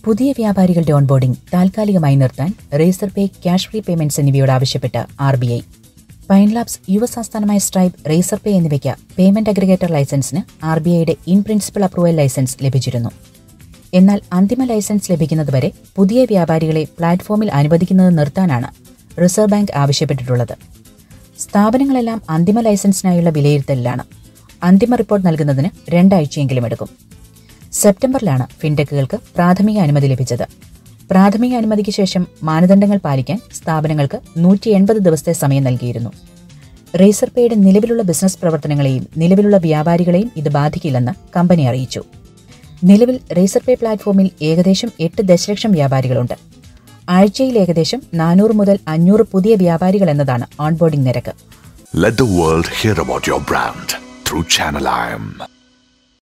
പുതിയ വ്യാപാരികളുടെ ഓൺബോർഡിംഗ് താൽക്കാലികമായി നിർത്താൻ Razorpay Cashfree payments എന്നിവയോട് ആവശ്യപ്പെട്ട് R B I Pine Labs U S ആസ്ഥാനമായ സ്ട്രൈബ് റേസർ പേ എന്നിവയ്ക്ക് പേയ്മെന്റ് അഗ്രിഗേറ്റർ ലൈസൻസിന് ആർ ബി ഐയുടെ ഇൻ പ്രിൻസിപ്പൽ അപ്രൂവൽ ലൈസൻസ് ലഭിച്ചിരുന്നു എന്നാൽ അന്തിമ ലൈസൻസ് ലഭിക്കുന്നതുവരെ പുതിയ വ്യാപാരികളെ പ്ലാറ്റ്ഫോമിൽ അനുവദിക്കുന്നത് നിർത്താനാണ് റിസർവ് ബാങ്ക് ആവശ്യപ്പെട്ടിട്ടുള്ളത് സ്ഥാപനങ്ങളെല്ലാം അന്തിമ ലൈസൻസിനായുള്ള വിലയിരുത്തലിലാണ് അന്തിമ റിപ്പോർട്ട് നൽകുന്നതിന് രണ്ടാഴ്ചയെങ്കിലും എടുക്കും സെപ്റ്റംബറിലാണ് ഫിൻടെക്കുകൾക്ക് പ്രാഥമിക അനുമതി ലഭിച്ചത് പ്രാഥമിക അനുമതിക്ക് ശേഷം മാനദണ്ഡങ്ങൾ പാലിക്കാൻ സ്ഥാപനങ്ങൾക്ക് നൂറ്റി എൺപത് ദിവസത്തെ സമയം നൽകിയിരുന്നു റേസർ പേയുടെ നിലവിലുള്ള ബിസിനസ് പ്രവർത്തനങ്ങളെയും നിലവിലുള്ള വ്യാപാരികളെയും ഇത് ബാധിക്കില്ലെന്ന് കമ്പനി അറിയിച്ചു നിലവിൽ റേസർ പേ പ്ലാറ്റ്ഫോമിൽ ഏകദേശം എട്ട് ദശലക്ഷം വ്യാപാരികളുണ്ട് ആഴ്ചയിൽ ഏകദേശം നാനൂറ് മുതൽ അഞ്ഞൂറ് പുതിയ വ്യാപാരികൾ എന്നതാണ് ഓൺബോർഡിംഗ് നിരക്ക് Let the world hear about your brand through Channel IM.